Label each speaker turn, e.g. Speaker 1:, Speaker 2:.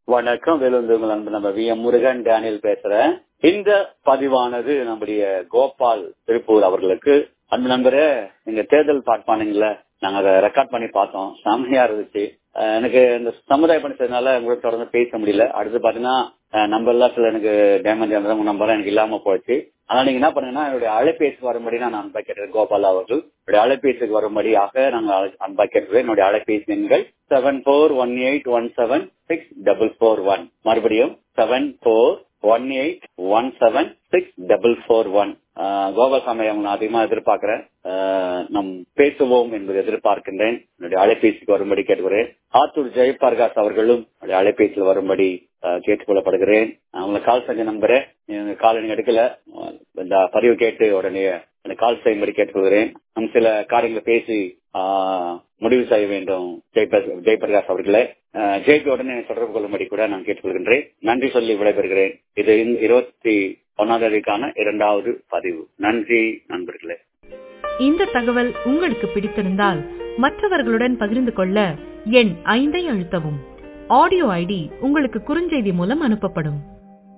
Speaker 1: வணக்கம் வேலுந்துங்கள் அன்பு நம்ம வி எம் முருகன் டேனியல் பேசுறேன் இந்த பதிவானது நம்முடைய கோபால் திருப்பூர் அவர்களுக்கு அன்பு நண்பரே எங்க தேர்தல் பார்ப்பானுங்கள நாங்க அதை ரெக்கார்ட் பண்ணி பார்த்தோம் செம்மையா இருந்துச்சு அஹ் எனக்கு இந்த சமுதாய பணி செய்யறதுனால உங்களுக்கு தொடர்ந்து பேச முடியல அடுத்து பாத்தீங்கன்னா நம்பர் எல்லாம் சில எனக்கு டேமேஜ் ஆனது நம்பர் எனக்கு இல்லாம போச்சு ஆனா நீங்க என்ன பண்ணுங்கன்னா என்னுடைய அலைபேசி வரும்படி நான் அன்பா கேட்டேன் கோபால் அவர்கள் என்னுடைய அலைபேசிக்கு வரும்படியாக நாங்கள் அன்பா கேட்டுக்கிறேன் என்னுடைய அலைபேசி எண்கள் seven four one eight one seven six double four one மறுபடியும் seven four one eight one seven six double four one Gopalsamy அவங்க நான் அதிகமா எதிர்பார்க்கிறேன் நம் பேசுவோம் என்பதை எதிர்பார்க்கின்றேன் என்னுடைய அலைபேசிக்கு வரும்படி கேட்டுக்கிறேன் ஆத்தூர் ஜெயபிரகாஷ் அவர்களும் என்னுடைய அலைபேசியில் வரும்படி கேட்டுக்கொள்ளப்படுகிறேன் அவங்களை கால் செஞ்ச நம்பரை கால் எனக்கு எடுக்கல இந்த பதிவு கேட்டு உடனே எனக்கு கால் செய்யும்படி கேட்டுக்கொள்கிறேன் நம் சில காரியங்களை பேசி முடிவு செய்ய வேண்டும் ஜெயபிரகாஷ் அவர்களே ஜெய்பி உடனே தொடர்பு கொள்ளும்படி கூட நான் கேட்டுக்கொள்கின்றேன் நன்றி சொல்லி விடைபெறுகிறேன் இது இருபத்தி ஒன்னாம் தேதிக்கான இரண்டாவது பதிவு நன்றி நண்பர்களே
Speaker 2: இந்த தகவல் உங்களுக்கு பிடித்திருந்தால் மற்றவர்களுடன் பகிர்ந்து கொள்ள எண் ஐந்தை அழுத்தவும் ஆடியோ ஐடி உங்களுக்கு குறுஞ்செய்தி மூலம் அனுப்பப்படும்